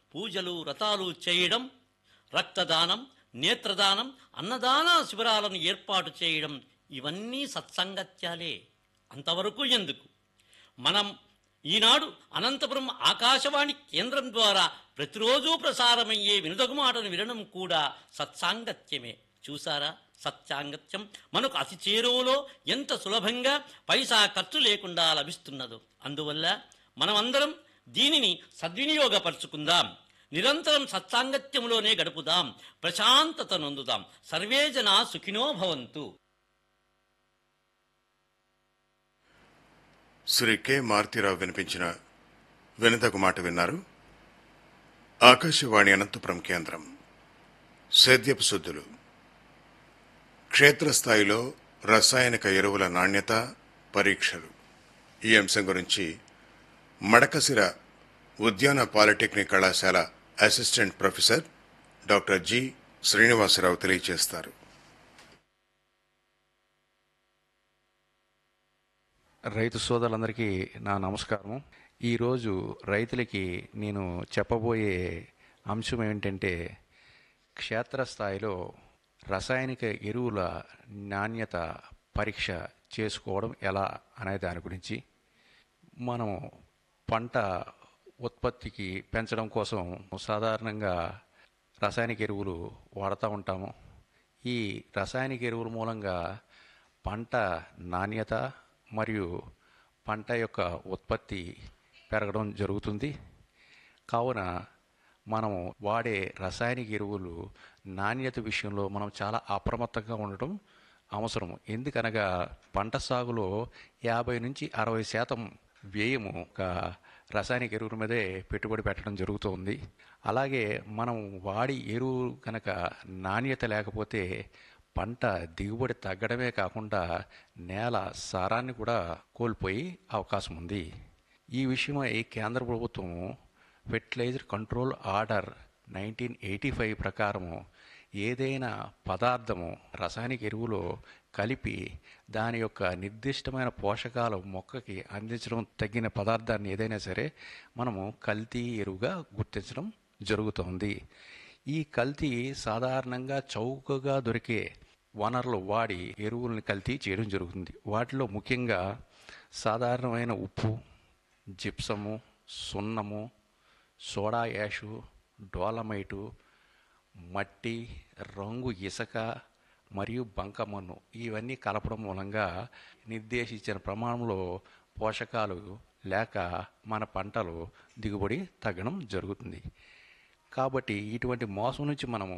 పూజలు వ్రతాలు చేయడం రక్తదానం నేత్రదానం అన్నదాన శిబిరాలను ఏర్పాటు చేయడం ఇవన్నీ సత్సంగత్యాలే అంతవరకు ఎందుకు మనం ఈనాడు అనంతపురం ఆకాశవాణి కేంద్రం ద్వారా ప్రతిరోజు ప్రసారమయ్యే వినుదగు మాటను వినడం కూడా సత్సాంగత్యమే చూసారా సత్సాంగత్యం మనకు అతి చేరువలో ఎంత సులభంగా పైసా ఖర్చు లేకుండా లభిస్తున్నదో అందువల్ల మనమందరం దీనిని సద్వినియోగపరుచుకుందాం నిరంతరం సత్సాంగత్యంలోనే గడుపుదాం ప్రశాంతత నొందుదాం సర్వే జనా సుఖినో భవంతు శ్రీ కె మారుతీరావు వినిపించిన వినదగు మాట విన్నారు ఆకాశవాణి అనంతపురం కేంద్రం సేద్యపు శుద్ధులు క్షేత్రస్థాయిలో రసాయనిక ఎరువుల నాణ్యత పరీక్షలు ఈ అంశం గురించి మడకసిర ఉద్యాన పాలిటెక్నిక్ కళాశాల assistant professor doctor G Srinivasarao తెలియజేస్తారు రైతు సోదరులందరికీ నా నమస్కారం ఈరోజు రైతులకి నేను చెప్పబోయే అంశం ఏమిటంటే క్షేత్రస్థాయిలో రసాయనిక ఎరువుల నాణ్యత పరీక్ష చేసుకోవడం ఎలా అనే దాని గురించి మనం పంట ఉత్పత్తికి పెంచడం కోసం సాధారణంగా రసాయనిక ఎరువులు వాడుతూ ఉంటాము ఈ రసాయనిక ఎరువుల మూలంగా పంట నాణ్యత మరియు పంట యొక్క ఉత్పత్తి పెరగడం జరుగుతుంది కావున మనం వాడే రసాయనిక ఎరువులు నాణ్యత విషయంలో మనం చాలా అప్రమత్తంగా ఉండటం అవసరం ఎందుకనగా పంట సాగులో యాభై నుంచి అరవై శాతం వ్యయము ఒక రసాయనిక ఎరువుల మీదే పెట్టుబడి పెట్టడం జరుగుతుంది అలాగే మనం వాడి ఎరువు కనుక నాణ్యత లేకపోతే పంట దిగుబడి తగ్గడమే కాకుండా నేల సారాన్ని కూడా కోల్పోయి అవకాశం ఉంది ఈ విషయమై కేంద్ర ప్రభుత్వం fertiliser control order nineteen eighty five ప్రకారము ఏదైనా పదార్థము రసాయనిక ఎరువులో కలిపి దాని యొక్క నిర్దిష్టమైన పోషకాలు మొక్కకి అందించడం తగిన పదార్థాన్ని ఏదైనా సరే మనము కల్తీ ఎరువుగా గుర్తించడం జరుగుతుంది ఈ కల్తీ సాధారణంగా చౌకగా దొరికే వనరులు వాడి ఎరువుల్ని కల్తీ చేయడం జరుగుతుంది వాటిలో ముఖ్యంగా సాధారణమైన ఉప్పు జిప్సము సున్నము సోడా యాషు డోలమైటు మట్టి రంగు ఇసుక మరియు బంకమన్ను ఇవన్నీ కలపడం మూలంగా నిర్దేశించిన ప్రమాణంలో పోషకాలు లేక మన పంటలు దిగుబడి తగ్గడం జరుగుతుంది కాబట్టి ఇటువంటి మోసం నుంచి మనము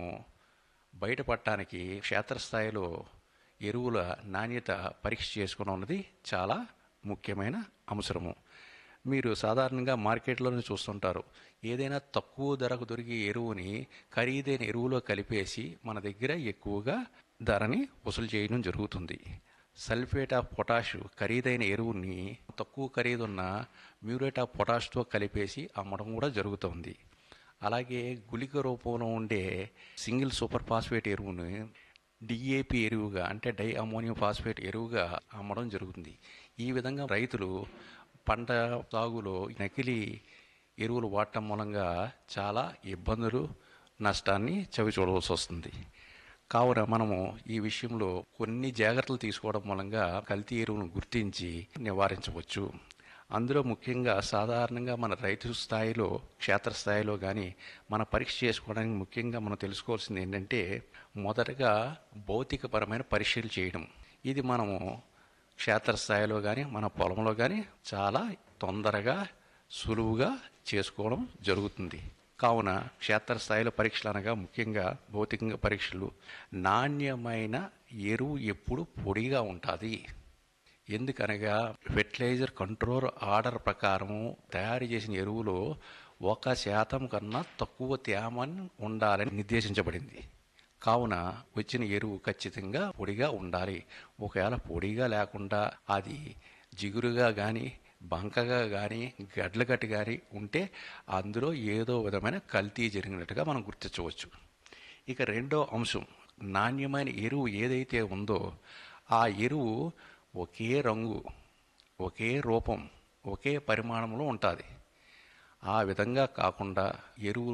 బయటపడటానికి క్షేత్రస్థాయిలో ఎరువుల నాణ్యత పరీక్ష చేసుకోవడం అన్నది చాలా ముఖ్యమైన అవసరము మీరు సాధారణంగా మార్కెట్లోనే చూస్తుంటారు ఏదైనా తక్కువ ధరకు దొరికే ఎరువుని ఖరీదైన ఎరువులో కలిపేసి మన దగ్గర ఎక్కువగా ధరని వసూలు చేయడం జరుగుతుంది సల్ఫేట్ ఆఫ్ పొటాష్ ఖరీదైన ఎరువుని తక్కువ ఖరీదున్న మ్యూరేట్ ఆఫ్ పొటాష్తో కలిపేసి అమ్మడం కూడా జరుగుతుంది అలాగే గుళిక రూపంలో ఉండే సింగిల్ సూపర్ ఫాస్ఫేట్ ఎరువును డిఏపి ఎరువుగా అంటే డై అమోనియం ఫాస్ఫేట్ ఎరువుగా అమ్మడం జరుగుతుంది ఈ విధంగా రైతులు పంట సాగులో నకిలీ ఎరువులు వాడటం మూలంగా చాలా ఇబ్బందులు నష్టాన్ని చవి చూడవలసి వస్తుంది కావున మనము ఈ విషయంలో కొన్ని జాగ్రత్తలు తీసుకోవడం మూలంగా కల్తీ ఎరువులను గుర్తించి నివారించవచ్చు అందులో ముఖ్యంగా సాధారణంగా మన రైతు స్థాయిలో క్షేత్రస్థాయిలో కానీ మన పరీక్ష చేసుకోవడానికి ముఖ్యంగా మనం తెలుసుకోవాల్సింది ఏంటంటే మొదటగా భౌతికపరమైన పరీక్షలు చేయడం ఇది మనము క్షేత్రస్థాయిలో కానీ మన పొలంలో కానీ చాలా తొందరగా సులువుగా చేసుకోవడం జరుగుతుంది కావున క్షేత్రస్థాయిలో పరీక్షలు అనగా ముఖ్యంగా భౌతికంగా పరీక్షలు నాణ్యమైన ఎరువు ఎప్పుడు పొడిగా ఉంటుంది ఎందుకనగా ఫెర్టిలైజర్ కంట్రోల్ ఆర్డర్ ప్రకారం తయారు చేసిన ఎరువులో ఒక శాతం కన్నా తక్కువ తేమని ఉండాలని నిర్దేశించబడింది కావున వచ్చిన ఎరువు ఖచ్చితంగా పొడిగా ఉండాలి ఒకవేళ పొడిగా లేకుండా అది జిగురుగా కానీ బంకగా కానీ గడ్ల గట్టి కానీ ఉంటే అందులో ఏదో విధమైన కల్తీ జరిగినట్టుగా మనం గుర్తించవచ్చు ఇక రెండో అంశం నాణ్యమైన ఎరువు ఏదైతే ఉందో ఆ ఎరువు ఒకే రంగు ఒకే రూపం ఒకే పరిమాణంలో ఉంటుంది ఆ విధంగా కాకుండా ఎరువు